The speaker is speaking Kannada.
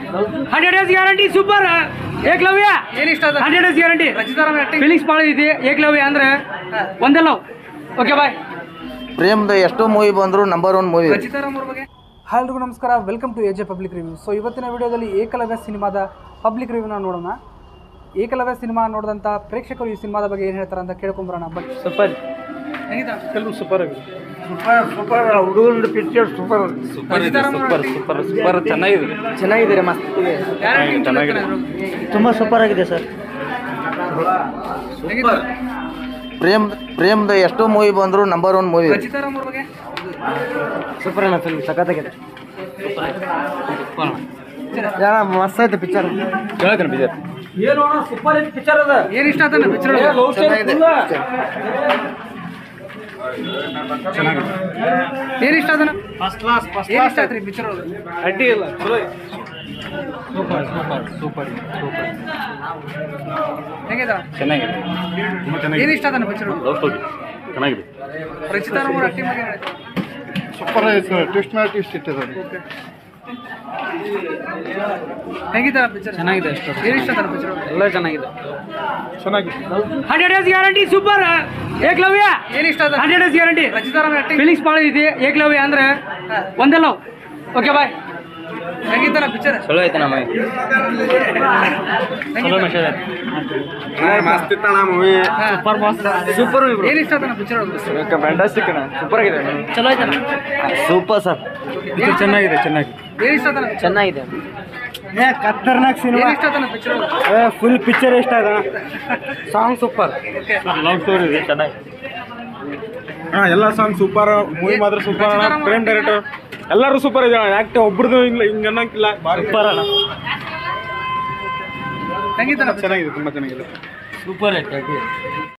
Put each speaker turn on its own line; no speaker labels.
hundred days guarantee super Eklavya
ಏನ್ ಇಷ್ಟ ಅದ
hundred days guarantee
Rachita Ram acting
feelings ಭಾಳ ಐತಿ ಏಕಲವ್ಯ ಅಂದ್ರೆ ಒಂದೇ ಲವ್ ಓಕೆ ಬಾಯ್
ಪ್ರೇಮ್ದು ಎಷ್ಟೋ ಮೂವಿ ಬಂದ್ರು ನಂಬರ್ ಒನ್ ಮೂವಿ
ರಚಿತಾರಾಮ್ ಅವ್ರ ಬಗ್ಗೆ ಹಾಯ್ ಎಲ್ರಿಗೂ ನಮಸ್ಕಾರ welcome to AJ public review so ಇವತ್ತಿನ ವಿಡಿಯೋದಲ್ಲಿ ಏಕಲವ್ಯ ಸಿನಿಮಾದ ಪಬ್ಲಿಕ್ ರಿವ್ಯೂನ ನೋಡೋಣ ಏಕಲವ್ಯ ಸಿನಿಮಾ ನೋಡಿದಂಥ ಪ್ರೇಕ್ಷಕರು ಈ ಸಿನಿಮಾದ ಬಗ್ಗೆ ಏನು ಹೇಳ್ತಾರೆ ಅಂತ ಕೇಳ್ಕೊಂಬರೋಣ ಬಟ್
ಸೂಪರ್
ಕೆಲವು ಸೂಪರ್ ಆಗಿದೆ
ಹುಡುಗನ picture super
super
super super ಚೆನ್ನಾಗಿದೆ
ಚೆನ್ನಾಗಿದೆ ಮಸ್ತ್ ತುಂಬ ಸೂಪರ್ ಆಗಿದೆ ಸರ್ ಪ್ರೇಮ್ ಪ್ರೇಮ್ದು ಎಷ್ಟೋ ಮೂವಿ ಬಂದ್ರು ನಂಬರ್ ಒನ್ ಮೂವಿ
ರಚಿತಾರಾಮ್ ಅವ್ರ ಬಗ್ಗೆ
ಸೂಪರ್ ಅಣ್ಣ ಫಿಲ್ಮ್ ಸಖತ್ತಾಗಿದೆ ಮಸ್ತ್ ಆಯ್ತು ಪಿಕ್ಚರ್
ಏನು ಸೂಪರ್ ಪಿಕ್ಚರ್ ಅದ
ಏನ್ ಇಷ್ಟ ಆತನ ಪಿಕ್ಚರ್ ಏನ್ ಇಷ್ಟ ಆತನ
ಫಸ್ಟ್ ಕ್ಲಾಸ್ ಫಸ್ಟ್
ಏನ್ ಇಷ್ಟ ಆತ್ರಿ ಪಿಕ್ಚರ್
ಅಡ್ಡಿ ಇಲ್ಲ ಚಲೋ ಸೂಪರ್ ಸೂಪರ್ ಸೂಪರ್ ಸೂಪರ್
ಹೆಂಗಿದ
ಚೆನ್ನಾಗಿದೆ ತುಂಬ ಚೆನ್ನಾಗಿದೆ
ಏನ್ ಇಷ್ಟ ಆತನ ಪಿಕ್ಚರ್
ಲವ್ ಸ್ಟೋರಿ ಚೆನ್ನಾಗಿದೆ
ರಚಿತಾರಾಮ್ ಅವ್ರ ಆಕ್ಟಿಂಗ್ ಬಗ್ಗೆ ಏನ್
ಸೂಪರ್ ಆಗಿದೆ ಸರ್ ಟ್ವಿಸ್ಟ್ ಮೇಲೆ ಟ್ವಿಸ್ಟ್ ಇಟ್ಟಿದ್ದಾರೆ
ಹೆಂಗಿದ ಪಿಕ್ಚರ್
ಚೆನ್ನಾಗಿದೆ ಅಷ್ಟು
ಏನ್ ಇಷ್ಟ ಆತನ ಪಿಕ್ಚರ್
ಎಲ್ಲ ಚೆನ್ನಾಗಿದೆ
ಚೆನ್ನಾಗಿದೆ
hundred days guarantee super Eklavya
ಏನ್ ಇಷ್ಟ ಆತ
hundred days guarantee
Rachita Ram acting
feelings ಭಾಳ ಐತಿ ಏಕಲವ್ಯ ಅಂದ್ರೆ ಒಂದೇ ಲವ್ ಓಕೆ ಬಾಯ್
ಹೆಂಗಿತ್ತನ ಪಿಕ್ಚರ್
ಚಲೋ ಐತೆ ನಮ್ಮ
ಮಸ್ತ್ ಇತ್ತಣ್ಣ ಮೂವಿ
ಸೂಪರ್ ಮಸ್ತ್ ಸೂಪರ್
ಏನ್ ಇಷ್ಟ ಆತನ ಪಿಕ್ಚರ್
ಫ್ಯಾಂಟಾಸ್ಟಿಕ್ ಸೂಪರ್ ಆಗಿದೆ ಚಲೋ ಐತೆ
ಸೂಪರ್ ಸರ್
ಚೆನ್ನಾಗಿದೆ ಚೆನ್ನಾಗಿದೆ
ಏನ್ ಇಷ್ಟ ಆತನ
ಚೆನ್ನಾಗಿದೆ
ಖತರ್ನಾಕ್
ಏನ್ ಇಷ್ಟ ಆತನ ಪಿಕ್ಚರ್
ಫುಲ್ ಪಿಕ್ಚರ್ ಇಷ್ಟ ಆಗ
ಸಾಂಗ್ ಸೂಪರ್
ಲವ್ ಸ್ಟೋರಿ ಇದೆ ಚೆನ್ನಾಗಿ ಹಾಂ ಎಲ್ಲ ಸಾಂಗ್ ಸೂಪರ್ ಮೂವಿ ಮಾತ್ರ ಸೂಪರ್ ಅಣ್ಣ ಪ್ರೇಮ್ ಡೈರೆಕ್ಟರ್ ಎಲ್ಲರೂ ಸೂಪರ್ ಇದೆ ಆಕ್ಟ್ ಒಬ್ರದ್ದು ಇಲ್ಲ ಹಿಂಗೆ ಅನ್ನೋಂಗಿಲ್ಲ ಸೂಪರ್ ಅಣ್ಣ
ಹೆಂಗಿತ್ತನ
ಚೆನ್ನಾಗಿದೆ ತುಂಬ ಚೆನ್ನಾಗಿದೆ
ಸೂಪರ್ ಐತೆ